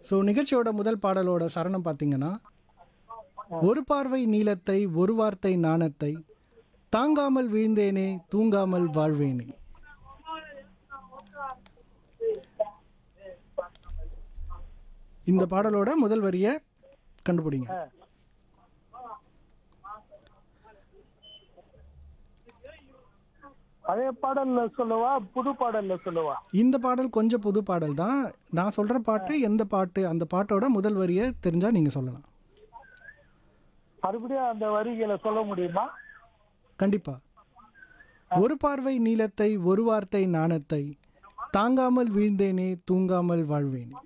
so நிகழ்ச்சியோட முதல் பாடலோட சரணம் பார்த்தீங்கன்னா ஒரு பார்வை நீளத்தை ஒரு வார்த்தை நாணத்தை தாங்காமல் வீழ்ந்தேனே தூங்காமல் வாழ்வேனே இந்த பாடலோட முதல் வரியை கண்டுபிடிங்க பழைய பாடல்ல சொல்லவா புது பாடல்ல சொல்லவா இந்த பாடல் கொஞ்சம் புது பாடல் தான் நான் சொல்ற பாட்டு எந்த பாட்டு அந்த பாட்டோட முதல் வரியை தெரிஞ்சா நீங்க சொல்லலாம் மறுபடியும் அந்த வரிகளை சொல்ல முடியுமா கண்டிப்பா ஒரு பார்வை நீளத்தை ஒரு வார்த்தை நாணத்தை தாங்காமல் வீழ்ந்தேனே தூங்காமல் வாழ்வேனே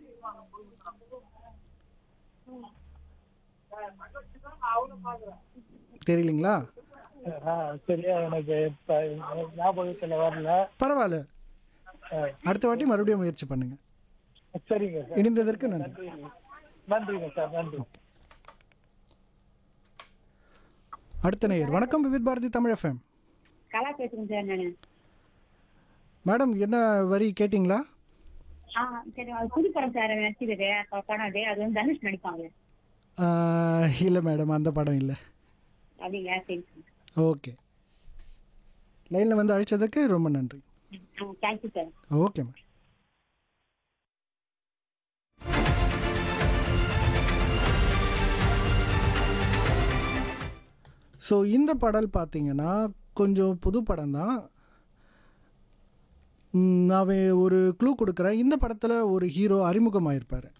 தெரியலீங்களா ஆ, சரியா எனக்கு இப்ப ஞாபகத்துல வரல பரவாயில்ல ஆ, அடுத்த வாட்டி மறுபடியும் முயற்சி பண்ணுங்க சரிங்க சார் இணைந்ததற்கு நன்றி நன்றிங்க சார் நன்றி அடுத்த நேயர் வணக்கம் விவித் பாரதி தமிழ் எஃப்எம் கலா பேசுறேன் சார் நானு மேடம் என்ன வரி கேட்டிங்களா ஆ சரி அது புது படம் சார் நடிச்சது அப்ப படம் அது அது வந்து தனுஷ் நடிப்பாங்க இல்லை மேடம் அந்த படம் இல்லை அப்படிங்களா சரி ஓகே லைனில் வந்து அழைச்சதுக்கு ரொம்ப நன்றி thank you sir okay ma'am so இந்த பாடல் பார்த்தீங்கன்னா கொஞ்சம் புது படம் தான் ம், நான் வே- ஒரு க்ளூ கொடுக்குறேன் இந்த படத்தில் ஒரு ஹீரோ அறிமுகமாயிருப்பார்